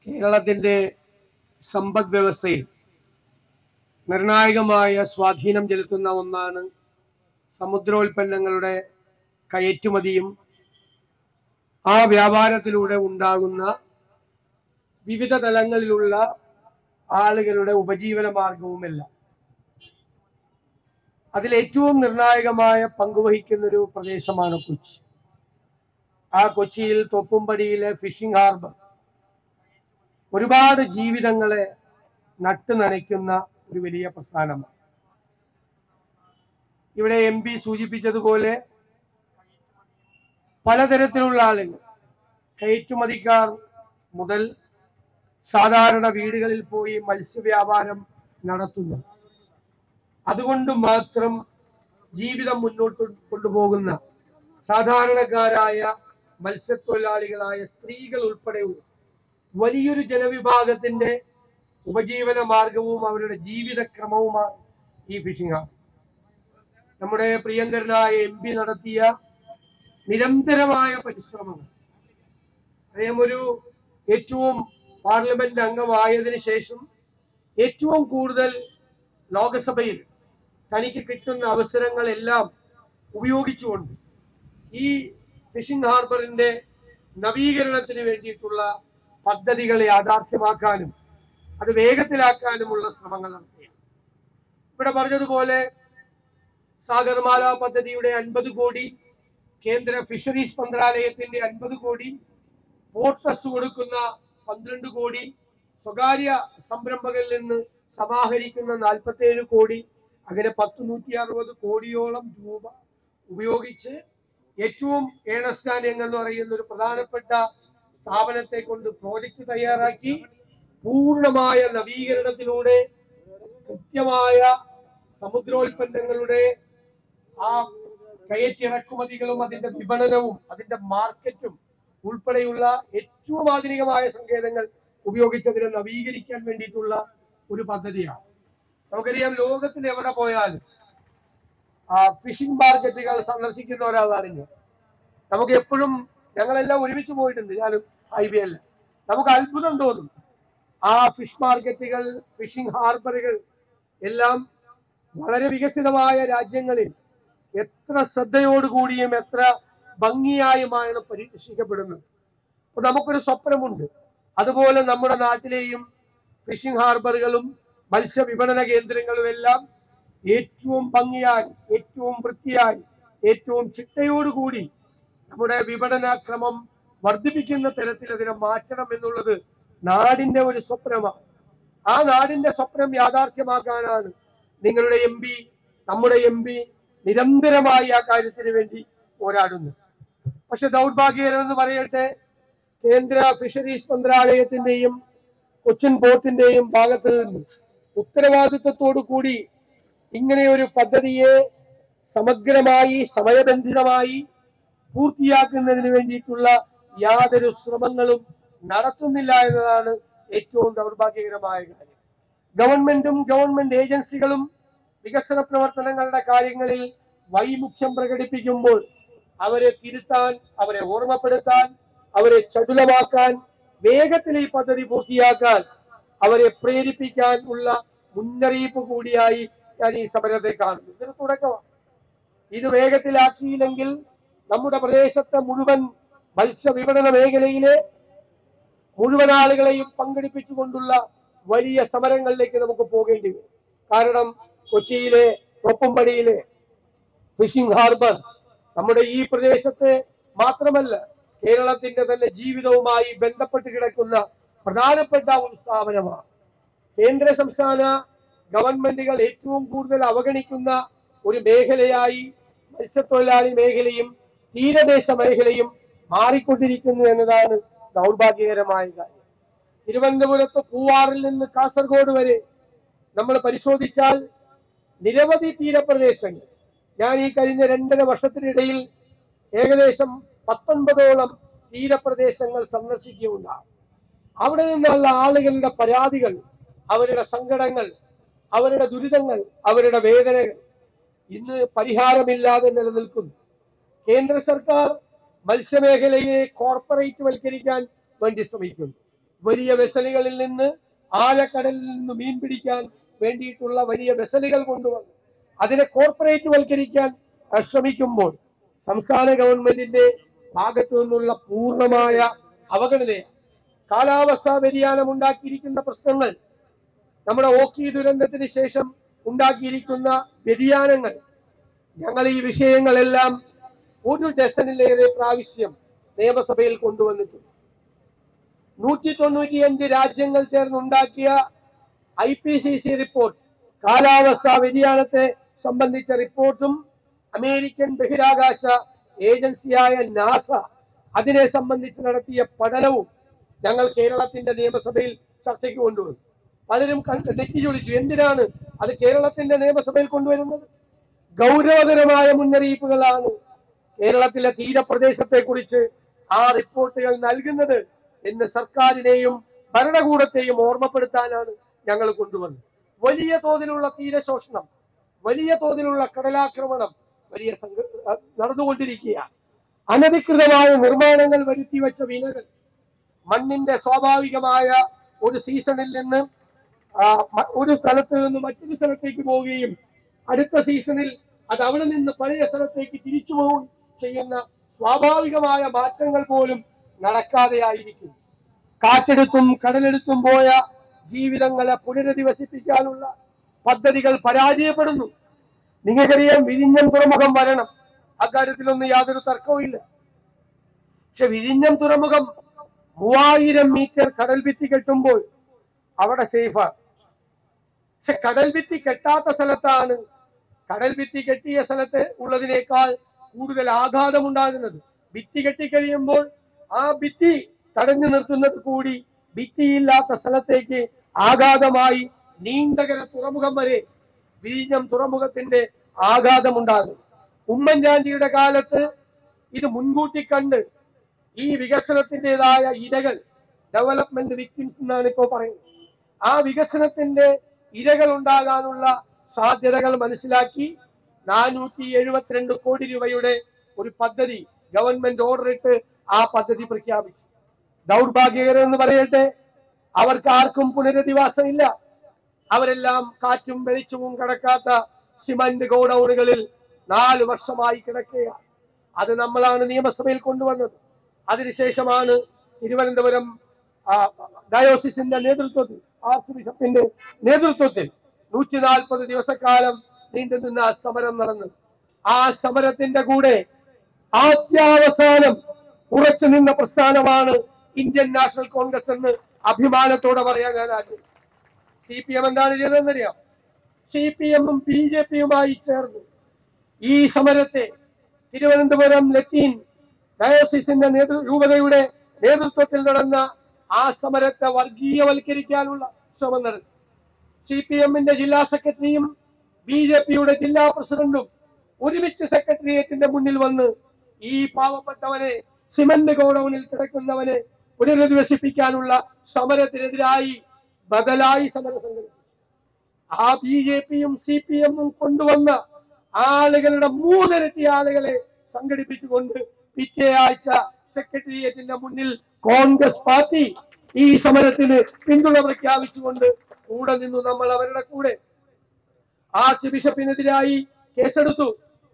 കേരളത്തിന്റെ സമ്പദ് വ്യവസ്ഥയിൽ നിർണായകമായ സ്വാധീനം ചെലുത്തുന്ന ഒന്നാണ് സമുദ്രോൽപ്പന്നങ്ങളുടെ കയറ്റുമതിയും ആ വ്യാപാരത്തിലൂടെ ഉണ്ടാകുന്ന വിവിധ തലങ്ങളിലുള്ള ആളുകളുടെ ഉപജീവന മാർഗവുമെല്ലാം അതിൽ ഏറ്റവും നിർണായകമായ പങ്കുവഹിക്കുന്ന ഒരു പ്രദേശമാണ് കൊച്ചി ആ കൊച്ചിയിൽ തൊപ്പുംപടിയിലെ ഫിഷിംഗ് ഹാർബർ ഒരുപാട് ജീവിതങ്ങളെ നട്ടു നനയ്ക്കുന്ന ഒരു വലിയ പ്രസ്ഥാനമാണ് ഇവിടെ എം പി സൂചിപ്പിച്ചതുപോലെ പലതരത്തിലുള്ള ആളുകൾ കയറ്റുമതിക്കാർ മുതൽ സാധാരണ വീടുകളിൽ പോയി മത്സ്യവ്യാപാരം നടത്തുന്നു അതുകൊണ്ട് മാത്രം ജീവിതം മുന്നോട്ട് കൊണ്ടുപോകുന്ന സാധാരണക്കാരായ മത്സ്യത്തൊഴിലാളികളായ സ്ത്രീകൾ ഉൾപ്പെടെയുള്ള വലിയൊരു ജനവിഭാഗത്തിന്റെ ഉപജീവന മാർഗവും അവരുടെ ജീവിതക്രമവുമാണ് ഈ ഫിഷിംഗ് ഹാർബർ നമ്മുടെ പ്രിയങ്കരനായ എം പി നടത്തിയ നിരന്തരമായ പരിശ്രമങ്ങൾ അദ്ദേഹം ഒരു ഏറ്റവും പാർലമെന്റ് അംഗമായതിനു ശേഷം ഏറ്റവും കൂടുതൽ ലോകസഭയിൽ തനിക്ക് കിട്ടുന്ന അവസരങ്ങളെല്ലാം ഉപയോഗിച്ചുകൊണ്ട് ഈ ഫിഷിംഗ് ഹാർബറിന്റെ നവീകരണത്തിന് വേണ്ടിയിട്ടുള്ള പദ്ധതികൾ യാഥാർത്ഥ്യമാക്കാനും അത് വേഗത്തിലാക്കാനുമുള്ള ശ്രമങ്ങൾ നടത്തുകയാണ് ഇവിടെ പറഞ്ഞതുപോലെ സാഗർമാല പദ്ധതിയുടെ അൻപത് കോടി കേന്ദ്ര ഫിഷറീസ് മന്ത്രാലയത്തിന്റെ അൻപത് കോടി പോർട്ടസ് കൊടുക്കുന്ന പന്ത്രണ്ട് കോടി സ്വകാര്യ സംരംഭകരിൽ നിന്ന് സമാഹരിക്കുന്ന നാൽപ്പത്തേഴ് കോടി അങ്ങനെ പത്ത് നൂറ്റി അറുപത് കോടിയോളം രൂപ ഉപയോഗിച്ച് ഏറ്റവും ഏണസ്റ്റാൻ എന്ന് പറയുന്ന ഒരു പ്രധാനപ്പെട്ട സ്ഥാപനത്തെ കൊണ്ട് പ്രോജക്റ്റ് തയ്യാറാക്കി പൂർണ്ണമായ നവീകരണത്തിലൂടെ കൃത്യമായ സമുദ്രോൽപ്പന്നങ്ങളുടെ ആ കയറ്റിറക്കുമതികളും അതിന്റെ വിപണനവും അതിന്റെ മാർക്കറ്റും ഉൾപ്പെടെയുള്ള ഏറ്റവും ആധുനികമായ സങ്കേതങ്ങൾ ഉപയോഗിച്ച് അതിനെ നവീകരിക്കാൻ വേണ്ടിയിട്ടുള്ള ഒരു പദ്ധതിയാണ് നമുക്കറിയാം ലോകത്തിൽ എവിടെ പോയാലും ആ ഫിഷിംഗ് മാർക്കറ്റുകൾ സന്ദർശിക്കുന്ന ഒരാളാണ് നമുക്ക് എപ്പോഴും ഞങ്ങളെല്ലാം ഒരുമിച്ച് പോയിട്ടുണ്ട് ഞാനും ഐ ബി എൽ നമുക്ക് അത്ഭുതം തോന്നും ആ ഫിഷ് മാർക്കറ്റുകൾ ഫിഷിംഗ് ഹാർബറുകൾ എല്ലാം വളരെ വികസിതമായ രാജ്യങ്ങളിൽ എത്ര ശ്രദ്ധയോടുകൂടിയും എത്ര ഭംഗിയായുമാണ് പരീക്ഷിക്കപ്പെടുന്നത് അപ്പൊ നമുക്കൊരു സ്വപ്നമുണ്ട് അതുപോലെ നമ്മുടെ നാട്ടിലെയും ഫിഷിംഗ് ഹാർബറുകളും മത്സ്യ വിപണന കേന്ദ്രങ്ങളും എല്ലാം ഏറ്റവും ഭംഗിയായി ഏറ്റവും വൃത്തിയായി ഏറ്റവും ചിട്ടയോടുകൂടി നമ്മുടെ വിപണന ക്രമം വർദ്ധിപ്പിക്കുന്ന തരത്തിൽ അതിനെ മാറ്റണം എന്നുള്ളത് നാടിന്റെ ഒരു സ്വപ്നമാണ് ആ നാടിന്റെ സ്വപ്നം യാഥാർത്ഥ്യമാക്കാനാണ് നിങ്ങളുടെ എം പി നമ്മുടെ എം പി നിരന്തരമായി ആ കാര്യത്തിന് വേണ്ടി പോരാടുന്നു പക്ഷെ ദൗർഭാഗ്യകരം എന്ന് പറയട്ടെ കേന്ദ്ര ഫിഷറീസ് മന്ത്രാലയത്തിന്റെയും കൊച്ചിൻ പോർട്ടിന്റെയും ഭാഗത്ത് നിന്ന് ഉത്തരവാദിത്വത്തോടു കൂടി ഇങ്ങനെ ഒരു പദ്ധതിയെ സമഗ്രമായി സമയബന്ധിതമായി പൂർത്തിയാക്കുന്നതിന് വേണ്ടിയിട്ടുള്ള യാതൊരു ശ്രമങ്ങളും നടത്തുന്നില്ല എന്നതാണ് ഏറ്റവും ദൗർഭാഗ്യകരമായ കാര്യം ഗവൺമെന്റും ഗവൺമെന്റ് ഏജൻസികളും വികസന പ്രവർത്തനങ്ങളുടെ കാര്യങ്ങളിൽ വൈമുഖ്യം പ്രകടിപ്പിക്കുമ്പോൾ അവരെ തിരുത്താൻ അവരെ ഓർമ്മപ്പെടുത്താൻ അവരെ ചടുലമാക്കാൻ വേഗത്തിൽ ഈ പദ്ധതി പൂർത്തിയാക്കാൻ അവരെ പ്രേരിപ്പിക്കാൻ ഉള്ള മുന്നറിയിപ്പ് കൂടിയായി ഞാൻ ഈ സമരത്തെ കാണുന്നു ഇതൊരു തുടക്കമാണ് ഇത് വേഗത്തിലാക്കിയില്ലെങ്കിൽ നമ്മുടെ പ്രദേശത്തെ മുഴുവൻ മത്സ്യവിപണന മേഖലയിലെ മുഴുവൻ ആളുകളെയും പങ്കെടുപ്പിച്ചുകൊണ്ടുള്ള വലിയ സമരങ്ങളിലേക്ക് നമുക്ക് പോകേണ്ടി വരും കാരണം കൊച്ചിയിലെ തൊപ്പുംപടിയിലെ ഫിഷിംഗ് ഹാർബർ നമ്മുടെ ഈ പ്രദേശത്തെ മാത്രമല്ല കേരളത്തിന്റെ തന്നെ ജീവിതവുമായി ബന്ധപ്പെട്ട് കിടക്കുന്ന പ്രധാനപ്പെട്ട ഒരു സ്ഥാപനമാണ് കേന്ദ്ര സംസ്ഥാന ഗവൺമെന്റുകൾ ഏറ്റവും കൂടുതൽ അവഗണിക്കുന്ന ഒരു മേഖലയായി മത്സ്യത്തൊഴിലാളി മേഖലയും തീരദേശ മേഖലയും മാറിക്കൊണ്ടിരിക്കുന്നു എന്നതാണ് ദൗർഭാഗ്യകരമായ കാര്യം തിരുവനന്തപുരത്ത് പൂവാറിൽ നിന്ന് കാസർഗോഡ് വരെ നമ്മൾ പരിശോധിച്ചാൽ നിരവധി തീരപ്രദേശങ്ങൾ ഞാൻ ഈ കഴിഞ്ഞ രണ്ടര വർഷത്തിനിടയിൽ ഏകദേശം പത്തൊൻപതോളം തീരപ്രദേശങ്ങൾ സന്ദർശിക്കുകയുണ്ടാകും അവിടെ നിന്നുള്ള ആളുകളുടെ പരാതികൾ അവരുടെ സങ്കടങ്ങൾ അവരുടെ ദുരിതങ്ങൾ അവരുടെ വേദനകൾ ഇന്ന് പരിഹാരമില്ലാതെ നിലനിൽക്കുന്നു കേന്ദ്ര സർക്കാർ മത്സ്യമേഖലയെ കോർപ്പറേറ്റ് വൽക്കരിക്കാൻ വേണ്ടി ശ്രമിക്കുന്നു വലിയ വെസലുകളിൽ നിന്ന് ആഴക്കടലിൽ നിന്ന് മീൻ പിടിക്കാൻ വേണ്ടിയിട്ടുള്ള വലിയ വെസലുകൾ കൊണ്ടുവന്നു അതിനെ കോർപ്പറേറ്റ് വൽക്കരിക്കാൻ അഹ് ശ്രമിക്കുമ്പോൾ സംസ്ഥാന ഗവൺമെന്റിന്റെ ഭാഗത്തു നിന്നുള്ള പൂർണ്ണമായ അവഗണനയാണ് കാലാവസ്ഥാ വ്യതിയാനം ഉണ്ടാക്കിയിരിക്കുന്ന പ്രശ്നങ്ങൾ നമ്മുടെ ഓക്കി ദുരന്തത്തിന് ശേഷം ഉണ്ടാക്കിയിരിക്കുന്ന വ്യതിയാനങ്ങൾ ഞങ്ങൾ ഈ വിഷയങ്ങളെല്ലാം ഒരു ഡസനിലേറെ പ്രാവശ്യം നിയമസഭയിൽ കൊണ്ടുവന്നിട്ടുണ്ട് നൂറ്റി തൊണ്ണൂറ്റിയഞ്ച് രാജ്യങ്ങൾ ചേർന്നുണ്ടാക്കിയ I P C C report കാലാവസ്ഥാ വ്യതിയാനത്തെ സംബന്ധിച്ച റിപ്പോർട്ടും അമേരിക്കൻ ബഹിരാകാശ ഏജൻസിയായ നാസ അതിനെ സംബന്ധിച്ച് നടത്തിയ പഠനവും ഞങ്ങൾ കേരളത്തിന്റെ നിയമസഭയിൽ ചർച്ചയ്ക്ക് കൊണ്ടുവന്നു പലരും കണ്ട് നെറ്റിച്ചൊളിച്ചു എന്തിനാണ് അത് കേരളത്തിന്റെ നിയമസഭയിൽ കൊണ്ടുവരുന്നത് ഗൗരവതരമായ മുന്നറിയിപ്പുകളാണ് കേരളത്തിലെ തീരപ്രദേശത്തെ കുറിച്ച് ആ റിപ്പോർട്ടുകൾ നൽകുന്നത് എന്ന് സർക്കാരിനെയും ഭരണകൂടത്തെയും ഓർമ്മപ്പെടുത്താനാണ് ഞങ്ങൾ കൊണ്ടുവന്നത് വലിയ തോതിലുള്ള തീരശോഷണം വലിയ തോതിലുള്ള കടലാക്രമണം വലിയ സംഘ അഹ് നടന്നുകൊണ്ടിരിക്കുകയാണ് അനധികൃതമായ നിർമ്മാണങ്ങൾ വരുത്തി വെച്ച വിനകൾ മണ്ണിന്റെ സ്വാഭാവികമായ ഒരു സീസണിൽ നിന്ന് ആ, മ- ഒരു സ്ഥലത്ത് നിന്ന് മറ്റൊരു സ്ഥലത്തേക്ക് പോവുകയും അടുത്ത സീസണിൽ അത് അവിടെ നിന്ന് പഴയ സ്ഥലത്തേക്ക് തിരിച്ചു പോവുകയും ചെയ്യുന്ന സ്വാഭാവികമായ മാറ്റങ്ങൾ പോലും നടക്കാതെയായിരിക്കും കാറ്റെടുത്തും കടലെടുത്തും പോയ ജീവിതങ്ങളെ പുനരധിവസിപ്പിക്കാനുള്ള പദ്ധതികൾ പരാജയപ്പെടുന്നു നിങ്ങൾക്കറിയാം വിഴിഞ്ഞം തുറമുഖം വരണം അക്കാര്യത്തിലൊന്നും യാതൊരു തർക്കവുമില്ല പക്ഷെ വിഴിഞ്ഞം തുറമുഖം മൂവായിരം മീറ്റർ കടൽ ഭിത്തി കെട്ടുമ്പോൾ അവിടെ സേഫാണ് പക്ഷെ കടൽ ഭിത്തി കെട്ടാത്ത സ്ഥലത്താണ് കടൽ ഭിത്തി കെട്ടിയ സ്ഥലത്ത് ഉള്ളതിനേക്കാൾ കൂടുതൽ ആഘാതം ഉണ്ടാകുന്നത് ഭിത്തി കെട്ടിക്കഴിയുമ്പോൾ ആ ഭിത്തി തടഞ്ഞു നിർത്തുന്നത് കൂടി ഭിത്തിയില്ലാത്ത സ്ഥലത്തേക്ക് ആഘാതമായി നീണ്ടകര തുറമുഖം വരെ വിഴിഞ്ഞം തുറമുഖത്തിന്റെ ആഘാതമുണ്ടാകും ഉമ്മൻചാണ്ടിയുടെ കാലത്ത് ഇത് മുൻകൂട്ടി കണ്ട് ഈ വികസനത്തിൻ്റെതായ ഇരകൾ ഡെവലപ്മെന്റ് വിക്ടിംസ് എന്നാണ് ഇപ്പോൾ പറയുന്നത് ആ വികസനത്തിന്റെ ഇരകൾ ഉണ്ടാകാനുള്ള സാധ്യതകൾ മനസ്സിലാക്കി നാനൂറ്റി എഴുപത്തിരണ്ട് കോടി രൂപയുടെ ഒരു പദ്ധതി ഗവൺമെന്റ് ഓർഡർ ഇട്ട് ആ പദ്ധതി പ്രഖ്യാപിച്ചു ദൗർഭാഗ്യകരം എന്ന് പറയട്ടെ അവർക്ക് ആർക്കും പുനരധിവാസമില്ല അവരെല്ലാം കാറ്റും വെളിച്ചവും കടക്കാത്ത സിമന്റ് ഗോഡൌണുകളിൽ നാല് വർഷമായി കിടക്കുകയാണ് അത് നമ്മളാണ് നിയമസഭയിൽ കൊണ്ടുവന്നത് അതിനുശേഷമാണ് തിരുവനന്തപുരം ആ, ഡയോസിസിന്റെ നേതൃത്വത്തിൽ ആർച്ച് ബിഷപ്പിന്റെ നേതൃത്വത്തിൽ നൂറ്റി നാൽപ്പത് ദിവസക്കാലം നീണ്ടു നിന്ന ആ സമരം നടന്നത് ആ സമരത്തിന്റെ കൂടെ ആദ്യാവസാനം ഉറച്ചു നിന്ന പ്രസ്ഥാനമാണ് ഇന്ത്യൻ നാഷണൽ കോൺഗ്രസ് എന്ന് അഭിമാനത്തോടെ പറയാൻ ഞാൻ ആഗ്രഹിക്കുന്നു സി പി എം എന്താണ് ചെയ്തതെന്നറിയാം സി പി എമ്മും ബി ജെ പിയുമായി ചേർന്ന് ഈ സമരത്തെ തിരുവനന്തപുരം ലത്തീൻ ഡയോസിസിന്റെ നേതൃ രൂപതയുടെ നേതൃത്വത്തിൽ നടന്ന ആ സമരത്തെ വർഗീയവൽക്കരിക്കാനുള്ള ശ്രമം നടത്തി സി പി എമ്മിന്റെ ജില്ലാ സെക്രട്ടറിയും ബി ജെ പിയുടെ ജില്ലാ പ്രസിഡന്റും ഒരുമിച്ച് സെക്രട്ടേറിയറ്റിന്റെ മുന്നിൽ വന്ന് ഈ പാവപ്പെട്ടവനെ സിമന്റ് ഗോഡൌണിൽ കിടക്കുന്നവനെ പുനരധിവസിപ്പിക്കാനുള്ള സമരത്തിനെതിരായി ബദലായി സമരം സംഘടിപ്പിച്ചു ആ ബി ജെ പിയും സി പി എമ്മും കൊണ്ടുവന്ന ആളുകളുടെ മൂന്നിരട്ടി ആളുകളെ സംഘടിപ്പിച്ചുകൊണ്ട് പിറ്റേ ആഴ്ച സെക്രട്ടേറിയറ്റിന്റെ മുന്നിൽ കോൺഗ്രസ് പാർട്ടി ഈ സമരത്തിന് പിന്തുണ പ്രഖ്യാപിച്ചുകൊണ്ട് കൂടെ നിന്നു നമ്മൾ അവരുടെ കൂടെ ആർച്ച് ബിഷപ്പിനെതിരായി കേസെടുത്തു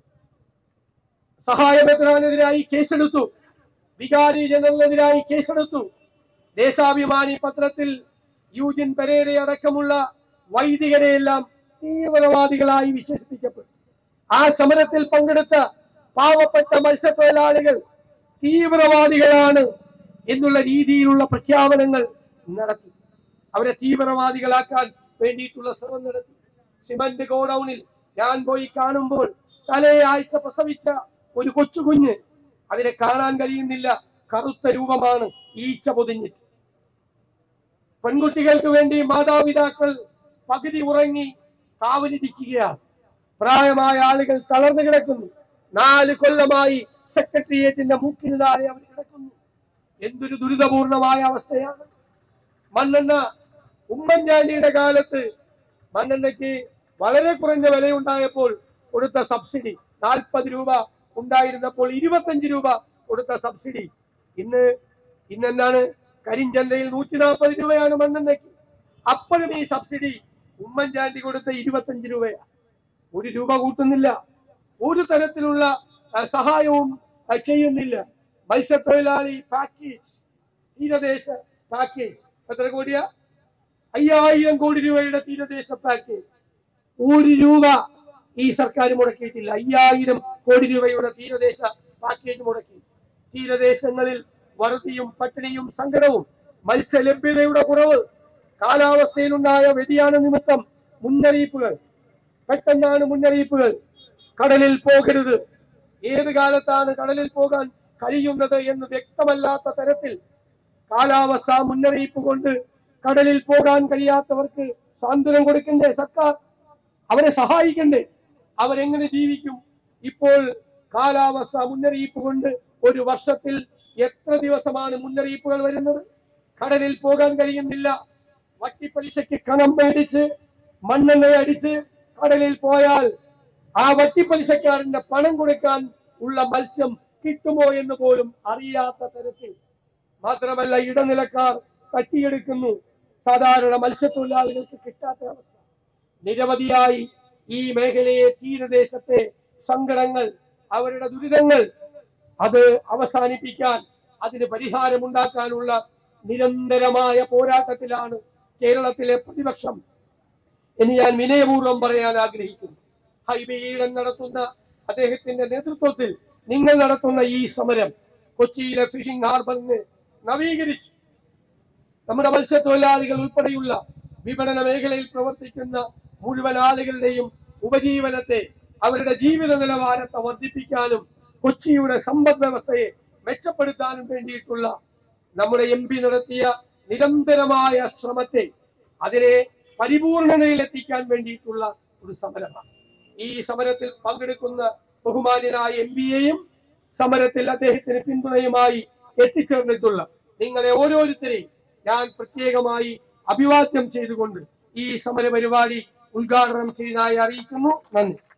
സഹായമെത്രാനെതിരായി കേസെടുത്തു വികാരി ജനറലിനെതിരായി കേസെടുത്തു ദേശാഭിമാനി പത്രത്തിൽ യൂജിൻ പെരേര അടക്കമുള്ള വൈദികരെയെല്ലാം തീവ്രവാദികളായി വിശേഷിപ്പിക്കപ്പെട്ടു ആ സമരത്തിൽ പങ്കെടുത്ത പാവപ്പെട്ട മത്സ്യത്തൊഴിലാളികൾ തീവ്രവാദികളാണ് എന്നുള്ള രീതിയിലുള്ള പ്രഖ്യാപനങ്ങൾ നടത്തി അവരെ തീവ്രവാദികളാക്കാൻ വേണ്ടിയിട്ടുള്ള ശ്രമം നടത്തി സിമന്റ് ഗോഡൌണിൽ ഞാൻ പോയി കാണുമ്പോൾ തലയാഴ്ച പ്രസവിച്ച ഒരു കൊച്ചുകുഞ്ഞ് അതിനെ കാണാൻ കഴിയുന്നില്ല കറുത്ത രൂപമാണ് ഈച്ച പൊതിഞ്ഞിട്ട് പെൺകുട്ടികൾക്ക് വേണ്ടി മാതാപിതാക്കൾ പകുതി ഉറങ്ങി കാവലിരിക്കുകയാണ് പ്രായമായ ആളുകൾ തളർന്നു കിടക്കുന്നു നാല് കൊല്ലമായി സെക്രട്ടേറിയറ്റിന്റെ മൂക്കിന് താഴെ അവർ കിടക്കുന്നു എന്തൊരു ദുരിതപൂർണമായ അവസ്ഥയാണ് മണ്ണെണ്ണ ഉമ്മൻചാണ്ടിയുടെ കാലത്ത് മണ്ണെണ്ണയ്ക്ക് വളരെ കുറഞ്ഞ വിലയുണ്ടായപ്പോൾ കൊടുത്ത സബ്സിഡി നാൽപ്പത് രൂപ ഉണ്ടായിരുന്നപ്പോൾ ഇരുപത്തഞ്ച് രൂപ കൊടുത്ത സബ്സിഡി ഇന്ന് ഇന്നെന്താണ് കരിഞ്ചന്തയിൽ നൂറ്റി നാൽപ്പത് രൂപയാണ് മണ്ണെണ്ണയ്ക്ക് അപ്പോഴും ഈ സബ്സിഡി ഉമ്മൻചാണ്ടി കൊടുത്ത ഇരുപത്തഞ്ച് രൂപയാണ് ഒരു രൂപ കൂട്ടുന്നില്ല ഒരു തരത്തിലുള്ള ആ, സഹായവും ആ, ചെയ്യുന്നില്ല മത്സ്യത്തൊഴിലാളി പാക്കേജ് തീരദേശ പാക്കേജ് എത്ര കോടിയാ അയ്യായിരം കോടി രൂപയുടെ തീരദേശ പാക്കേജ് ഒരു രൂപ ഈ സർക്കാർ മുടക്കിയിട്ടില്ല അയ്യായിരം കോടി രൂപയുടെ തീരദേശ പാക്കേജ് മുടക്കി തീരദേശങ്ങളിൽ വറുതിയും പട്ടിണിയും സങ്കടവും മത്സ്യലഭ്യതയുടെ കുറവ് കാലാവസ്ഥയിലുണ്ടായ വ്യതിയാന നിമിത്തം മുന്നറിയിപ്പുകൾ പെട്ടെന്നാണ് മുന്നറിയിപ്പുകൾ കടലിൽ പോകരുത് ഏത് കാലത്താണ് കടലിൽ പോകാൻ കഴിയുന്നത് എന്ന് വ്യക്തമല്ലാത്ത തരത്തിൽ കാലാവസ്ഥ മുന്നറിയിപ്പ് കൊണ്ട് കടലിൽ പോകാൻ കഴിയാത്തവർക്ക് സാന്ത്വനം കൊടുക്കണ്ടേ സർക്കാർ അവരെ സഹായിക്കണ്ടേ അവരെങ്ങനെ ജീവിക്കും ഇപ്പോൾ കാലാവസ്ഥ മുന്നറിയിപ്പ് കൊണ്ട് ഒരു വർഷത്തിൽ എത്ര ദിവസമാണ് മുന്നറിയിപ്പുകൾ വരുന്നത് കടലിൽ പോകാൻ കഴിയുന്നില്ല വട്ടിപ്പലിശയ്ക്ക് കണം മേടിച്ച് മണ്ണെണ്ണ അടിച്ച് കടലിൽ പോയാൽ ആ വട്ടിപ്പലിശക്കാരന്റെ പണം കൊടുക്കാൻ ഉള്ള മത്സ്യം കിട്ടുമോ എന്ന് പോലും അറിയാത്ത തരത്തിൽ മാത്രമല്ല ഇടനിലക്കാർ തട്ടിയെടുക്കുന്നു സാധാരണ മത്സ്യത്തൊഴിലാളികൾക്ക് കിട്ടാത്ത അവസ്ഥ നിരവധിയായി ഈ മേഖലയെ തീരദേശത്തെ സങ്കടങ്ങൾ അവരുടെ ദുരിതങ്ങൾ അത് അവസാനിപ്പിക്കാൻ അതിന് പരിഹാരമുണ്ടാക്കാനുള്ള നിരന്തരമായ പോരാട്ടത്തിലാണ് കേരളത്തിലെ പ്രതിപക്ഷം എന്ന് ഞാൻ വിനയപൂർവ്വം പറയാൻ ആഗ്രഹിക്കുന്നു ഹൈബി ഈഡൻ നടത്തുന്ന അദ്ദേഹത്തിന്റെ നേതൃത്വത്തിൽ നിങ്ങൾ നടത്തുന്ന ഈ സമരം കൊച്ചിയിലെ ഫിഷിംഗ് ഹാർബറിനെ നവീകരിച്ച് നമ്മുടെ മത്സ്യത്തൊഴിലാളികൾ ഉൾപ്പെടെയുള്ള വിപണന മേഖലയിൽ പ്രവർത്തിക്കുന്ന മുഴുവൻ ആളുകളുടെയും ഉപജീവനത്തെ അവരുടെ ജീവിത നിലവാരത്തെ വർദ്ധിപ്പിക്കാനും കൊച്ചിയുടെ സമ്പദ് വ്യവസ്ഥയെ മെച്ചപ്പെടുത്താനും വേണ്ടിയിട്ടുള്ള നമ്മുടെ എം പി നടത്തിയ നിരന്തരമായ ശ്രമത്തെ അതിനെ പരിപൂർണതയിലെത്തിക്കാൻ വേണ്ടിയിട്ടുള്ള ഒരു സമരമാണ് ഈ സമരത്തിൽ പങ്കെടുക്കുന്ന ബഹുമാന്യനായ എം പിയെയും സമരത്തിൽ അദ്ദേഹത്തിന് പിന്തുണയുമായി എത്തിച്ചേർന്നിട്ടുള്ള നിങ്ങളെ ഓരോരുത്തരെയും ഞാൻ പ്രത്യേകമായി അഭിവാദ്യം ചെയ്തുകൊണ്ട് ഈ സമര പരിപാടി ഉദ്ഘാടനം ചെയ്തതായി അറിയിക്കുന്നു നന്ദി